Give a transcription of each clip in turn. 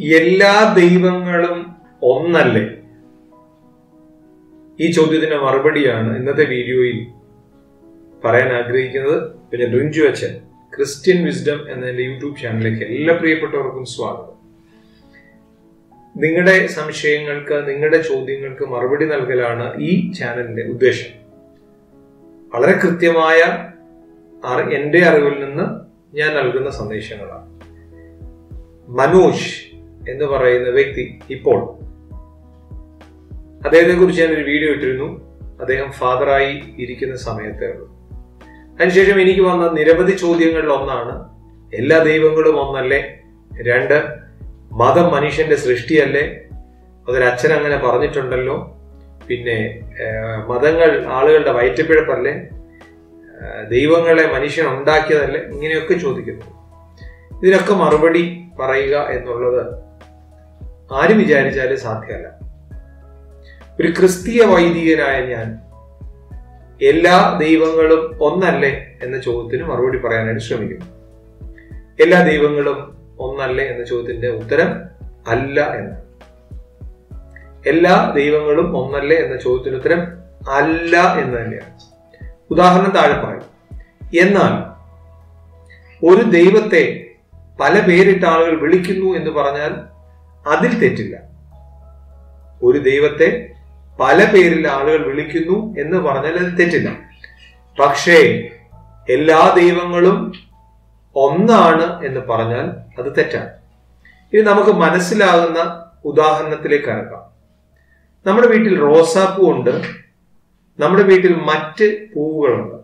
എല്ലാ ദൈവങ്ങളും ഒന്നല്ലേ ഈ ചോദ്യത്തിന് മറുപടിയാണ് ഇന്നത്തെ വീഡിയോയിൽ പറയാൻ ആഗ്രഹിക്കുന്നത് പിന്നെ റിഞ്ചു അച്ഛൻ ക്രിസ്ത്യൻ വിസ്ഡം എന്ന എൻ്റെ യൂട്യൂബ് ചാനലിലേക്ക് എല്ലാ പ്രിയപ്പെട്ടവർക്കും സ്വാഗതം നിങ്ങളുടെ സംശയങ്ങൾക്ക് നിങ്ങളുടെ ചോദ്യങ്ങൾക്ക് മറുപടി നൽകലാണ് ഈ ചാനലിന്റെ ഉദ്ദേശം വളരെ കൃത്യമായ അറി- എൻ്റെ അറിവിൽ നിന്ന് ഞാൻ നൽകുന്ന സന്ദേശങ്ങളാണ് മനോജ് എന്ന് പറയുന്ന വ്യക്തി ഇപ്പോൾ അദ്ദേഹത്തെ കുറിച്ച് ഞാൻ ഒരു വീഡിയോ ഇട്ടിരുന്നു അദ്ദേഹം ഫാദറായി ഇരിക്കുന്ന സമയത്തേ ഉള്ളൂ അതിനുശേഷം എനിക്ക് വന്ന നിരവധി ചോദ്യങ്ങളിൽ ഒന്നാണ് എല്ലാ ദൈവങ്ങളും ഒന്നല്ലേ രണ്ട് മതം മനുഷ്യന്റെ സൃഷ്ടിയല്ലേ അതൊരു അച്ഛൻ അങ്ങനെ പറഞ്ഞിട്ടുണ്ടല്ലോ പിന്നെ ഏഹ്, മതങ്ങൾ ആളുകളുടെ വയറ്റപ്പിഴപ്പല്ലേ ഏഹ്, ദൈവങ്ങളെ മനുഷ്യൻ ഉണ്ടാക്കിയതല്ലേ ഇങ്ങനെയൊക്കെ ചോദിക്കുന്നു ഇതിനൊക്കെ മറുപടി പറയുക എന്നുള്ളത് ആരും വിചാരിച്ചാലും സാധ്യമല്ല ഒരു ക്രിസ്തീയ വൈദികനായ ഞാൻ എല്ലാ ദൈവങ്ങളും ഒന്നല്ലേ എന്ന ചോദ്യത്തിന് മറുപടി പറയാനായിട്ട് ശ്രമിക്കുന്നു എല്ലാ ദൈവങ്ങളും ഒന്നല്ലേ എന്ന ചോദ്യത്തിന്റെ ഉത്തരം അല്ല എന്ന് എല്ലാ ദൈവങ്ങളും ഒന്നല്ലേ എന്ന ചോദ്യത്തിന് ഉത്തരം അല്ല എന്ന് തന്നെയാണ് ഉദാഹരണം താഴെ പറയും എന്നാൽ ഒരു ദൈവത്തെ പല പേരിട്ട ആളുകൾ വിളിക്കുന്നു എന്ന് പറഞ്ഞാൽ അതിൽ തെറ്റില്ല ഒരു ദൈവത്തെ പല പേരിൽ ആളുകൾ വിളിക്കുന്നു എന്ന് പറഞ്ഞാൽ അതിൽ തെറ്റില്ല പക്ഷേ എല്ലാ ദൈവങ്ങളും ഒന്നാണ് എന്ന് പറഞ്ഞാൽ അത് തെറ്റാണ് ഇനി നമുക്ക് മനസ്സിലാകുന്ന ഉദാഹരണത്തിലേക്ക് ഇറക്കാം നമ്മുടെ വീട്ടിൽ റോസാപ്പൂ ഉണ്ട് നമ്മുടെ വീട്ടിൽ മറ്റ് പൂവുകളുണ്ട്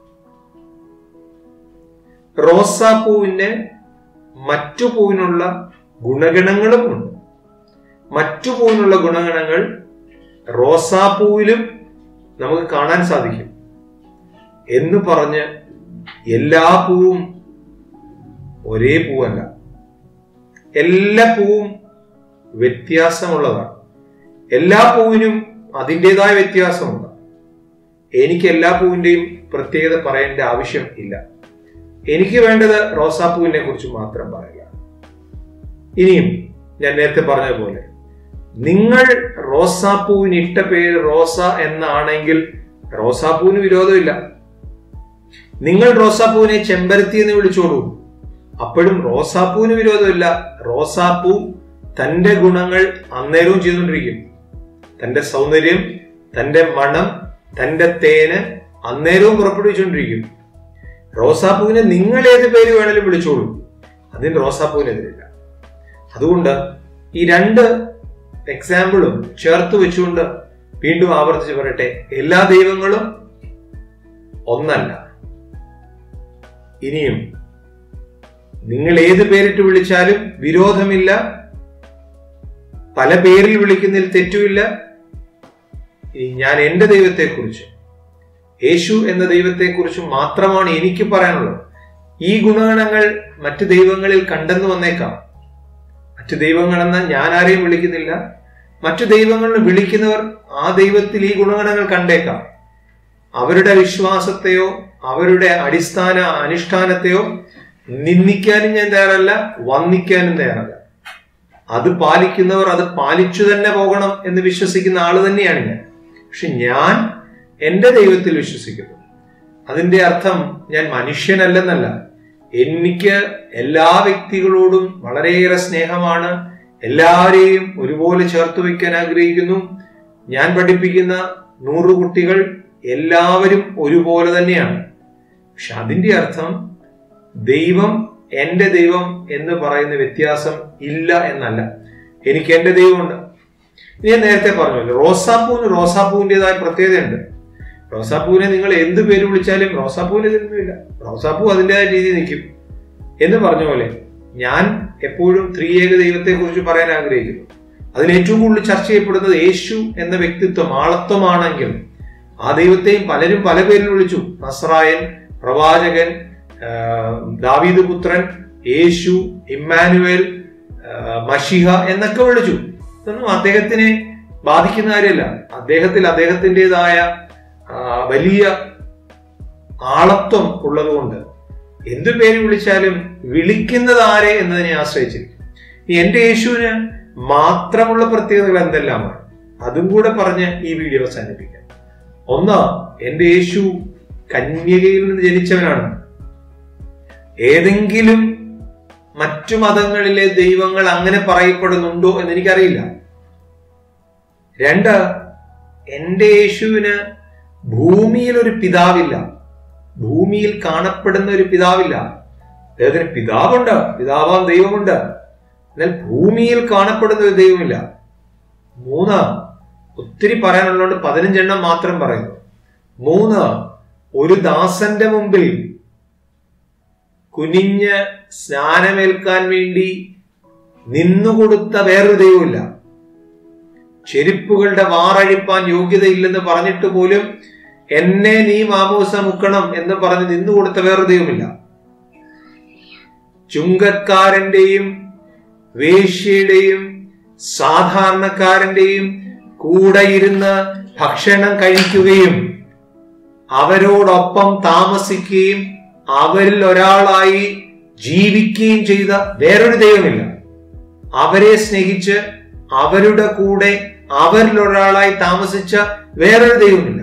റോസാപ്പൂവിന് മറ്റു പൂവിനുള്ള ഗുണഗണങ്ങളും ഉണ്ട് മറ്റു പൂവിനുള്ള ഗുണഗണങ്ങൾ റോസാപ്പൂവിലും നമുക്ക് കാണാൻ സാധിക്കും എന്ന് പറഞ്ഞ് എല്ലാ പൂവും ഒരേ പൂവല്ല എല്ലാ പൂവും വ്യത്യാസമുള്ളതാണ് എല്ലാ പൂവിനും അതിൻ്റെതായ വ്യത്യാസമുണ്ട് എനിക്ക് എല്ലാ പൂവിന്റെയും പ്രത്യേകത പറയേണ്ട ആവശ്യം ഇല്ല എനിക്ക് വേണ്ടത് റോസാപ്പൂവിനെ കുറിച്ച് മാത്രം പറയുക ഇനിയും ഞാൻ നേരത്തെ പറഞ്ഞ പോലെ നിങ്ങൾ റോസാപ്പൂവിന് ഇട്ട പേര് റോസ എന്നാണെങ്കിൽ റോസാപ്പൂവിന് വിരോധമില്ല നിങ്ങൾ റോസാപ്പൂവിനെ ചെമ്പരത്തി എന്ന് വിളിച്ചോളൂ അപ്പോഴും റോസാപ്പൂവിന് വിരോധമില്ല റോസാപ്പൂ തന്റെ ഗുണങ്ങൾ അന്നേരവും ചെയ്തുകൊണ്ടിരിക്കും തന്റെ സൗന്ദര്യം തന്റെ മണം തന്റെ തേന് അന്നേരവും പുറപ്പെടുവിച്ചുകൊണ്ടിരിക്കും റോസാപ്പൂവിനെ നിങ്ങൾ ഏത് പേര് വേണേലും വിളിച്ചോളൂ അതിന് റോസാപ്പൂവിനെതിരില്ല അതുകൊണ്ട് ഈ രണ്ട് എക്സാമ്പിളും ചേർത്ത് വെച്ചുകൊണ്ട് വീണ്ടും ആവർത്തിച്ച് പറയട്ടെ എല്ലാ ദൈവങ്ങളും ഒന്നല്ല ഇനിയും നിങ്ങൾ ഏത് പേരിട്ട് വിളിച്ചാലും വിരോധമില്ല പല പേരിൽ വിളിക്കുന്നതിൽ തെറ്റുമില്ല ഇനി ഞാൻ എന്റെ ദൈവത്തെക്കുറിച്ച് യേശു എന്ന ദൈവത്തെക്കുറിച്ച് മാത്രമാണ് എനിക്ക് പറയാനുള്ളത് ഈ ഗുണഗണങ്ങൾ മറ്റു ദൈവങ്ങളിൽ കണ്ടെന്ന് വന്നേക്കാം മറ്റു ദൈവങ്ങളെന്ന് ഞാൻ ആരെയും വിളിക്കുന്നില്ല മറ്റു ദൈവങ്ങളിൽ വിളിക്കുന്നവർ ആ ദൈവത്തിൽ ഈ ഗുണഗണങ്ങൾ കണ്ടേക്കാം അവരുടെ വിശ്വാസത്തെയോ അവരുടെ അടിസ്ഥാന അനുഷ്ഠാനത്തെയോ നിന്ദിക്കാനും ഞാൻ തയ്യാറല്ല വന്ദിക്കാനും തയ്യാറല്ല അത് പാലിക്കുന്നവർ അത് പാലിച്ചു തന്നെ പോകണം എന്ന് വിശ്വസിക്കുന്ന ആള് തന്നെയാണ് ഞാൻ പക്ഷെ ഞാൻ എന്റെ ദൈവത്തിൽ വിശ്വസിക്കുന്നു അതിന്റെ അർത്ഥം ഞാൻ മനുഷ്യനല്ലെന്നല്ല എനിക്ക് എല്ലാ വ്യക്തികളോടും വളരെയേറെ സ്നേഹമാണ് എല്ലാവരെയും ഒരുപോലെ ചേർത്ത് വയ്ക്കാൻ ആഗ്രഹിക്കുന്നു ഞാൻ പഠിപ്പിക്കുന്ന നൂറ് കുട്ടികൾ എല്ലാവരും ഒരുപോലെ തന്നെയാണ് പക്ഷെ അതിന്റെ അർത്ഥം ദൈവം എന്റെ ദൈവം എന്ന് പറയുന്ന വ്യത്യാസം ഇല്ല എന്നല്ല എനിക്ക് എന്റെ ദൈവമുണ്ട് ഇത് ഞാൻ നേരത്തെ പറഞ്ഞല്ലോ റോസാപ്പൂവിന് റോസാപ്പൂവിൻ്റെതായ പ്രത്യേകതയുണ്ട് റോസാപ്പൂവിനെ നിങ്ങൾ എന്ത് പേര് വിളിച്ചാലും റോസാപ്പൂവിന് ഇതൊന്നുമില്ല റോസാപ്പൂ അതിൻ്റെതായ രീതിയിൽ നിൽക്കും എന്ന് പറഞ്ഞ പോലെ ഞാൻ എപ്പോഴും ത്രിയേക ദൈവത്തെ കുറിച്ച് പറയാൻ ആഗ്രഹിക്കുന്നു അതിൽ ഏറ്റവും കൂടുതൽ ചർച്ച ചെയ്യപ്പെടുന്നത് യേശു എന്ന വ്യക്തിത്വം ആളത്വമാണെങ്കിൽ ആ ദൈവത്തെയും പലരും പല പേരിൽ വിളിച്ചു നസ്രായൻ പ്രവാചകൻ ആ, ദാവീദ് പുത്രൻ യേശു ഇമ്മാനുവേൽ ആ, മഷിഹ എന്നൊക്കെ വിളിച്ചു ഇതൊന്നും അദ്ദേഹത്തിനെ ബാധിക്കുന്ന കാര്യമല്ല അദ്ദേഹത്തിൽ അദ്ദേഹത്തിൻ്റെതായ വലിയ ആളത്വം ഉള്ളതുകൊണ്ട് എന്തു പേര് വിളിച്ചാലും വിളിക്കുന്നത് ആരെ എന്നതിനെ ആശ്രയിച്ചിരിക്കും ഈ എന്റെ യേശുവിന് മാത്രമുള്ള പ്രത്യേകതകൾ എന്തെല്ലാമാണ് അതും കൂടെ പറഞ്ഞ് ഈ വീഡിയോ അവസാനിപ്പിക്കാം ഒന്ന് എന്റെ യേശു കന്യകയിൽ നിന്ന് ജനിച്ചവനാണ് ഏതെങ്കിലും മറ്റു മതങ്ങളിലെ ദൈവങ്ങൾ അങ്ങനെ പറയപ്പെടുന്നുണ്ടോ എന്ന് എനിക്കറിയില്ല രണ്ട് എന്റെ യേശുവിന് ഭൂമിയിൽ ഒരു പിതാവില്ല ഭൂമിയിൽ കാണപ്പെടുന്ന ഒരു പിതാവില്ല അദ്ദേഹത്തിന് പിതാവുണ്ട് പിതാവാൻ ദൈവമുണ്ട് എന്നാൽ ഭൂമിയിൽ കാണപ്പെടുന്ന ഒരു ദൈവമില്ല മൂന്ന് ഒത്തിരി പറയാനുള്ളതുകൊണ്ട് പതിനഞ്ചെണ്ണം മാത്രം പറയുന്നു മൂന്ന് ഒരു ദാസന്റെ മുമ്പിൽ കുനിഞ്ഞ് സ്നാനമേൽക്കാൻ വേണ്ടി നിന്നുകൊടുത്ത വേറൊരു ദൈവമില്ല ചെരുപ്പുകളുടെ വാറഴിപ്പാൻ യോഗ്യതയില്ലെന്ന് പറഞ്ഞിട്ട് പോലും എന്നെ നീ മാമൂസ മുക്കണം എന്ന് പറഞ്ഞ് നിന്നുകൊടുത്ത വേറൊരു ദൈവമില്ല ചുങ്കക്കാരന്റെയും വേശ്യയുടെയും സാധാരണക്കാരന്റെയും കൂടെ ഇരുന്ന് ഭക്ഷണം കഴിക്കുകയും അവരോടൊപ്പം താമസിക്കുകയും അവരിൽ ഒരാളായി ജീവിക്കുകയും ചെയ്ത വേറൊരു ദൈവമില്ല അവരെ സ്നേഹിച്ച് അവരുടെ കൂടെ അവരിൽ ഒരാളായി താമസിച്ച വേറൊരു ദൈവമില്ല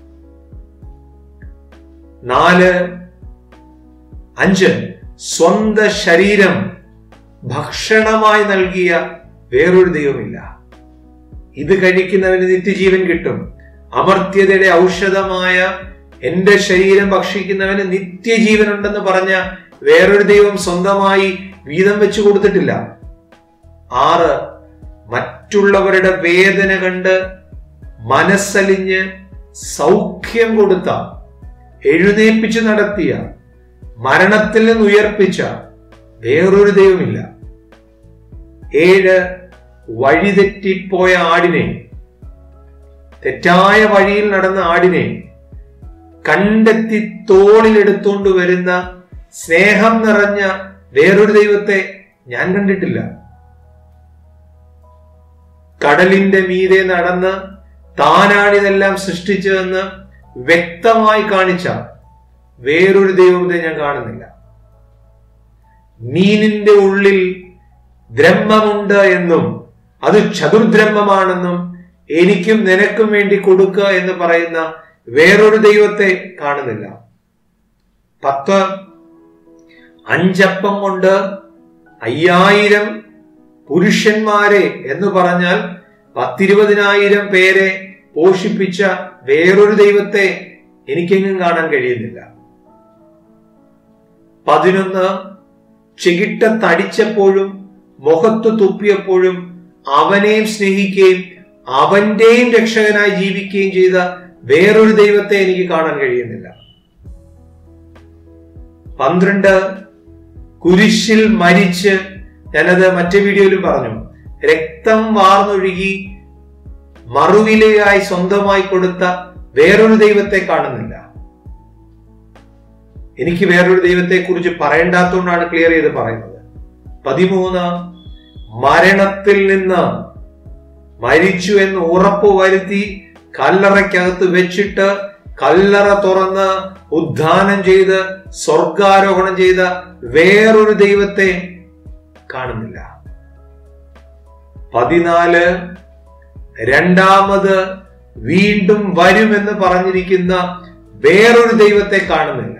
നാല് അഞ്ച് സ്വന്ത ശരീരം ഭക്ഷണമായി നൽകിയ വേറൊരു ദൈവമില്ല ഇത് കഴിക്കുന്നവന് നിത്യജീവൻ കിട്ടും അമർത്യതയുടെ ഔഷധമായ എന്റെ ശരീരം ഭക്ഷിക്കുന്നവന് നിത്യജീവൻ ഉണ്ടെന്ന് പറഞ്ഞ വേറൊരു ദൈവം സ്വന്തമായി വീതം വെച്ചു കൊടുത്തിട്ടില്ല ആറ് മറ്റുള്ളവരുടെ വേദന കണ്ട് മനസ്സലിഞ്ഞ് സൗഖ്യം കൊടുത്ത എഴുന്നേപ്പിച്ച് നടത്തിയ മരണത്തിൽ നിന്ന് ഉയർപ്പിച്ച വേറൊരു ദൈവമില്ല ഏഴ് വഴിതെറ്റിപ്പോയ ആടിനെ തെറ്റായ വഴിയിൽ നടന്ന ആടിനെ കണ്ടെത്തി തോളിലെടുത്തോണ്ട് വരുന്ന സ്നേഹം നിറഞ്ഞ വേറൊരു ദൈവത്തെ ഞാൻ കണ്ടിട്ടില്ല കടലിന്റെ മീതെ നടന്ന് താനാണിതെല്ലാം സൃഷ്ടിച്ചതെന്ന് വ്യക്തമായി കാണിച്ച വേറൊരു ദൈവത്തെ ഞാൻ കാണുന്നില്ല മീനിന്റെ ഉള്ളിൽ ദ്രഹ്മമുണ്ട് എന്നും അത് ചതുർദ്രഹ്മമാണെന്നും എനിക്കും നിനക്കും വേണ്ടി കൊടുക്കുക എന്ന് പറയുന്ന വേറൊരു ദൈവത്തെ കാണുന്നില്ല പത്ത് അഞ്ചപ്പം കൊണ്ട് അയ്യായിരം പുരുഷന്മാരെ എന്ന് പറഞ്ഞാൽ പത്തിരുപതിനായിരം പേരെ പോഷിപ്പിച്ച വേറൊരു ദൈവത്തെ എനിക്കെങ്ങും കാണാൻ കഴിയുന്നില്ല പതിനൊന്ന് ചെകിട്ട തടിച്ചപ്പോഴും മുഖത്ത് തുപ്പിയപ്പോഴും അവനെയും സ്നേഹിക്കുകയും അവന്റെയും രക്ഷകനായി ജീവിക്കുകയും ചെയ്ത വേറൊരു ദൈവത്തെ എനിക്ക് കാണാൻ കഴിയുന്നില്ല പന്ത്രണ്ട് കുരിശിൽ മരിച്ച് ഞാനത് മറ്റേ വീഡിയോയിലും പറഞ്ഞു രക്തം വാർന്നൊഴുകി മറുവിലയായി സ്വന്തമായി കൊടുത്ത വേറൊരു ദൈവത്തെ കാണുന്നില്ല എനിക്ക് വേറൊരു ദൈവത്തെ കുറിച്ച് പറയണ്ടാത്തോണ്ടാണ് ക്ലിയർ ചെയ്ത് പറയുന്നത് പതിമൂന്ന് മരണത്തിൽ നിന്ന് മരിച്ചു എന്ന് ഉറപ്പ് വരുത്തി കല്ലറയ്ക്കകത്ത് വെച്ചിട്ട് കല്ലറ തുറന്ന് ഉദ്ധാനം ചെയ്ത് സ്വർഗാരോഹണം ചെയ്ത വേറൊരു ദൈവത്തെ കാണുന്നില്ല പതിനാല് രണ്ടാമത് വീണ്ടും വരുമെന്ന് പറഞ്ഞിരിക്കുന്ന വേറൊരു ദൈവത്തെ കാണുന്നില്ല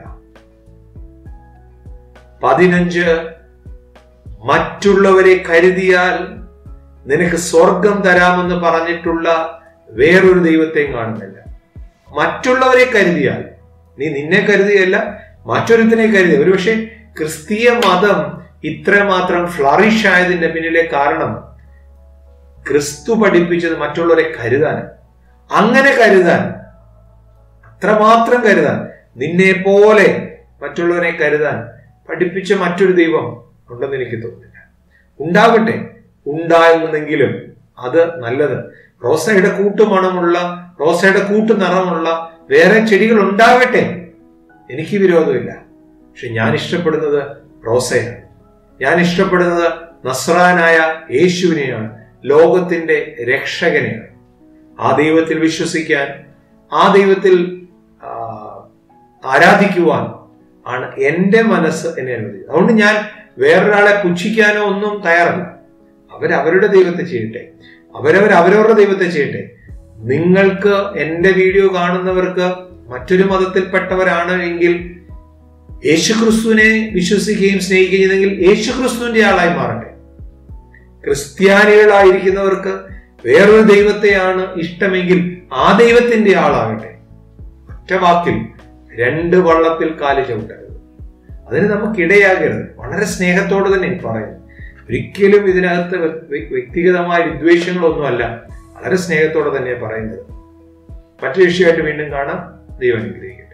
പതിനഞ്ച് മറ്റുള്ളവരെ കരുതിയാൽ നിനക്ക് സ്വർഗം തരാമെന്ന് പറഞ്ഞിട്ടുള്ള വേറൊരു ദൈവത്തെയും കാണുന്നില്ല മറ്റുള്ളവരെ കരുതിയാൽ നീ നിന്നെ കരുതിയല്ല മറ്റൊരുത്തിനെ കരുതി ഒരുപക്ഷെ ക്രിസ്തീയ മതം ഇത്രമാത്രം ഫ്ലറിഷ് ആയതിന്റെ പിന്നിലെ കാരണം ക്രിസ്തു പഠിപ്പിച്ചത് മറ്റുള്ളവരെ കരുതാൻ അങ്ങനെ കരുതാൻ അത്രമാത്രം കരുതാൻ നിന്നെ പോലെ മറ്റുള്ളവരെ കരുതാൻ പഠിപ്പിച്ച മറ്റൊരു ദൈവം ഉണ്ടെന്ന് എനിക്ക് തോന്നുന്നില്ല ഉണ്ടാകട്ടെ ഉണ്ടാകുന്നെങ്കിലും അത് നല്ലത് റോസയുടെ കൂട്ടുമണമുള്ള റോസയുടെ കൂട്ടു നിറമുള്ള വേറെ ചെടികൾ ഉണ്ടാകട്ടെ എനിക്ക് വിരോധമില്ല പക്ഷെ ഞാൻ ഇഷ്ടപ്പെടുന്നത് റോസയാണ് ഞാൻ ഇഷ്ടപ്പെടുന്നത് നസ്രാനായ യേശുവിനെയാണ് ലോകത്തിന്റെ രക്ഷകനെയാണ് ആ ദൈവത്തിൽ വിശ്വസിക്കാൻ ആ ദൈവത്തിൽ ആ, ആരാധിക്കുവാൻ ആണ് എന്റെ മനസ്സ് എന്നെ അനുവദിക്കുന്നത് അതുകൊണ്ട് ഞാൻ വേറൊരാളെ പുച്ഛിക്കാനോ ഒന്നും തയ്യാറല്ല അവരവരുടെ ദൈവത്തെ ചെയ്യട്ടെ അവരവർ അവരവരുടെ ദൈവത്തെ ചെയ്യട്ടെ നിങ്ങൾക്ക് എന്റെ വീഡിയോ കാണുന്നവർക്ക് മറ്റൊരു മതത്തിൽപ്പെട്ടവരാണ് എങ്കിൽ യേശുക്രിസ്തുവിനെ വിശ്വസിക്കുകയും സ്നേഹിക്കുകയും ചെയ്തെങ്കിൽ യേശുക്രിസ്തുവിന്റെ ആളായി മാറട്ടെ ക്രിസ്ത്യാനികളായിരിക്കുന്നവർക്ക് വേറൊരു ദൈവത്തെയാണ് ഇഷ്ടമെങ്കിൽ ആ ദൈവത്തിന്റെ ആളാകട്ടെ ഒറ്റ വാക്കിൽ രണ്ട് വള്ളത്തിൽ കാല് ചവിട്ടരുത് അതിന് നമുക്കിടയാകരുത് വളരെ സ്നേഹത്തോട് തന്നെ പറയുന്നു ഒരിക്കലും ഇതിനകത്ത് വ്യക്തിഗതമായ വിദ്വേഷങ്ങളൊന്നുമല്ല വളരെ സ്നേഹത്തോടെ തന്നെ പറയുന്നത് മറ്റൊരു വിഷയമായിട്ട് വീണ്ടും കാണാം ദൈവം അനുഗ്രഹിക്കും